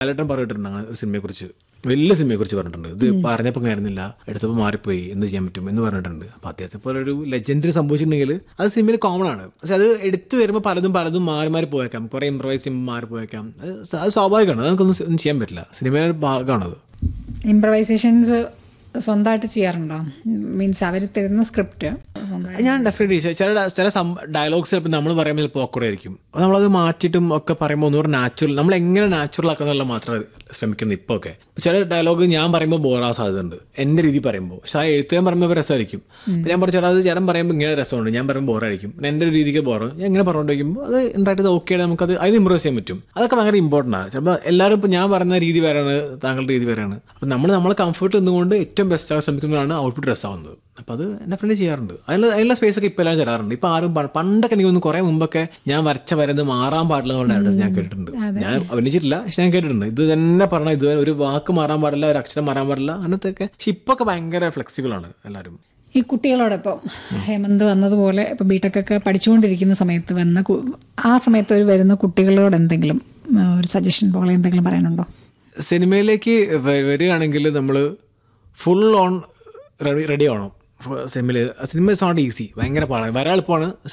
ലാലേട്ടൻ പറഞ്ഞിട്ടുണ്ട് അങ്ങനെ ഒരു സിനിമയെക്കുറിച്ച് വലിയ സിനിമയെക്കുറിച്ച് പറഞ്ഞിട്ടുണ്ട് ഇത് പറഞ്ഞപ്പോൾ ആയിരുന്നില്ല എടുത്തപ്പോൾ മാറിപ്പോയി എന്ത് ചെയ്യാൻ പറ്റും എന്ന് പറഞ്ഞിട്ടുണ്ട് അപ്പോൾ അദ്ദേഹത്തെ പോലെ ഒരു ലെജൻഡറി സംഭവിച്ചിട്ടുണ്ടെങ്കിൽ അത് സിനിമയിൽ കോമൺ ആണ് പക്ഷെ അത് എടുത്തു വരുമ്പോൾ പലതും പലതും മാറി മാറി പോയേക്കാം കുറേ ഇംപ്രവൈസ് ചെയ്യുമ്പോൾ മാറി പോയേക്കാം അത് സ- അത് സ്വാഭാവികമാണ് അത് നമുക്കൊന്നും ഒന്നും ചെയ്യാൻ പറ്റില്ല സിനിമയുടെ ഒരു ഭാഗമാണത് ഇംപ്രവൈസേഷൻസ് സ്വന്തമായിട്ട് ചെയ്യാറുണ്ടോ മീൻസ് അവർ തരുന്ന സ്ക്രിപ്റ്റ് ഞാൻ ഡെഫിനറ്റ്ലി ചില ചില ഡയലോഗ്സ് ചിലപ്പോൾ നമ്മൾ പറയുമ്പോൾ ചിലപ്പോൾ awkward ആയിരിക്കും അപ്പോൾ നമ്മളത് മാറ്റിയിട്ടും ഒക്കെ പറയുമ്പോൾ ഒന്നുകൂടെ നാച്ചുറൽ നമ്മൾ എങ്ങനെ നാച്ചുറൽ ആക്കാന്നുള്ള മാത്രമേ ശ്രമിക്കുന്നത് ഇപ്പോൾ ഒക്കെ ചില ഡയലോഗ് ഞാൻ പറയുമ്പോൾ ബോറാൻ സാധ്യതയുണ്ട് എൻ്റെ രീതി പറയുമ്പോൾ പക്ഷെ ആ എഴുത്തുകാരൻ പറയുമ്പോൾ രസമായിരിക്കും അപ്പോൾ ഞാൻ പറഞ്ഞു ചേട്ടാ അത് ചേട്ടൻ പറയുമ്പോൾ ഇങ്ങനെ രസമുണ്ട് ഞാൻ പറയുമ്പോൾ ബോറായിരിക്കും എൻ്റെ ഒരു രീതിക്ക് ബോറ് ഞാൻ ഇങ്ങനെ പറഞ്ഞുകൊണ്ടിരിക്കുമ്പോൾ അത് ഉണ്ടായിട്ട് ഓക്കെ നമുക്കത് അത് ഇമ്പ്രൂവ് ചെയ്യാൻ പറ്റും അതൊക്കെ ഭയങ്കര ഇമ്പോർട്ടൻ്റ് ആണ് ചിലപ്പോൾ എല്ലാവരും ഇപ്പോൾ ഞാൻ പറയുന്ന രീതി വേറെയാണ് താങ്കളുടെ രീതി വേറെയാണ് അപ്പോൾ നമ്മൾ നമ്മളെ കംഫർട്ട് നിന്നുകൊണ്ട് ഏറ്റവും ബെസ്റ്റ് ആകാൻ ശ്രമിക്കുമ്പോഴാണ് ഔട്ട്പുട്ട് രസമാവുന്നത് അപ്പോൾ അത് എന്നെ ഫ്രണ്ട് ചെയ്യാറുണ്ട് അതിനുള്ള അതിനുള്ള സ്പേസ് ഒക്കെ ഇപ്പോൾ എല്ലാം തരാറുണ്ട് ഇപ്പോൾ ആരും പ- പണ്ടൊക്കെ എനിക്ക് തോന്നുന്നു കുറേ മുമ്പൊക്കെ ഞാൻ വരച്ച വരുന്നത് മാറാൻ പാടില്ല എന്നുള്ള ഡയലോഗ്സ് ഞാൻ കേട്ടിട്ടുണ്ട് ഞാൻ അഭിനയിച്ചിട്ടില്ല പക്ഷെ ഞാൻ കേട്ടിട്ടുണ്ട് ഇത് തന്നെ പറഞ്ഞാൽ ഇത് ഒരു വാക്ക് മാറാൻ പാടില്ല ഒരു അക്ഷരം മാറാൻ പാടില്ല അങ്ങനത്തെയൊക്കെ പക്ഷെ ഇപ്പോൾ ഒക്കെ ഭയങ്കര ഫ്ലെക്സിബിൾ ആണ് എല്ലാവരും ഈ കുട്ടികളോടൊപ്പം ഹേമന്ത് വന്നതുപോലെ ഇപ്പോൾ ബിടെക്കൊക്കെ പഠിച്ചുകൊണ്ടിരിക്കുന്ന സമയത്ത് വന്ന കു- ആ സമയത്ത് ഒരു വരുന്ന കുട്ടികളോട് എന്തെങ്കിലും ആ, ഒരു സജഷൻ പോലെ എന്തെങ്കിലും പറയാനുണ്ടോ സിനിമയിലേക്ക് വ- വരികയാണെങ്കിൽ നമ്മൾ ഫുൾ ഓൺ റെഡി റെഡി ആവണം സിനിമയിൽ സിനിമ ഇസ് നോട്ട് ഈസി ഭയങ്കര പാടാണ് വരാൻ എളുപ്പമാണ്